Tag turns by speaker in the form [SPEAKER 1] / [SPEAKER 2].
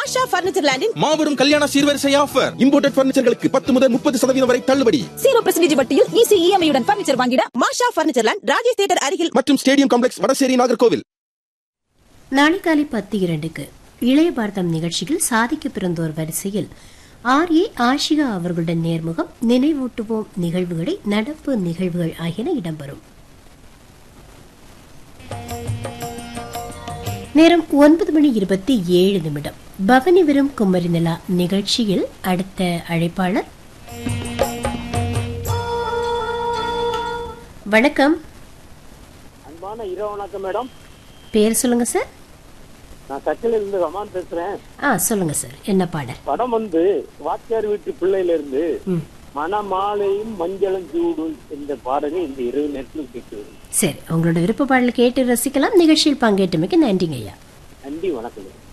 [SPEAKER 1] மாஷா furniture லேண்டின்
[SPEAKER 2] மாபெரும் கல்யாண சீர்வரிசை ஆஃபர் இம்போர்ட்டட் பர்னிச்சர்களுக்கு பத்து முதல் முப்பது சதவீதம் வரை தள்ளுபடி
[SPEAKER 3] ஜீரோ பர்சன்டேஜ் வட்டியில் ஈஸி இஎம்ஐயுடன் பர்னிச்சர் வாங்கிட
[SPEAKER 1] Masha furniture land Rajesh theatre அருகில்
[SPEAKER 2] மற்றும் ஸ்டேடியம் காம்ப்ளெக்ஸ் வடசேரி நாகர்கோவில்
[SPEAKER 4] நாளை காலை பத்து இரண்டுக்கு இளைய பாரதம் நிகழ்ச்சியில் சாதிக்க பிறந்தோர் வரிசையில் ஆர் ஏ ஆஷிகா அவர்களுடன் நேர்முகம் நினைவூட்டுவோம் நிகழ்வுகளை நடப்பு நிகழ்வுகள் ஆகியன இடம்பெறும் நேரம் ஒன்பது மணி இருபத்தி ஏழு நிமிடம் பவனி வரும் குமரி நிலா நிகழ்ச்சியில் அடுத்த அழைப்பாளர் வணக்கம்
[SPEAKER 5] அன்பான இரவு வணக்கம் மேடம்
[SPEAKER 4] பேர் சொல்லுங்க சார்
[SPEAKER 5] நான் கட்சியில இருந்து ரமான் பேசுறேன்
[SPEAKER 4] ஆ சொல்லுங்க சார் என்ன பாடல்
[SPEAKER 5] படம் வந்து வாத்தியார் வீட்டு பிள்ளையில இருந்து
[SPEAKER 4] ம்
[SPEAKER 5] மணமாலையும் மஞ்சளும் சூடு என்ற பாடலை இந்த இரவு நேரத்தில் கேட்குது
[SPEAKER 4] சரி உங்களோட விருப்ப பாடல் கேட்டு ரசிக்கலாம் நிகழ்ச்சியில் பங்கேற்றமைக்கு நன்றிங்க ஐயா
[SPEAKER 5] நன்றி வணக்கம்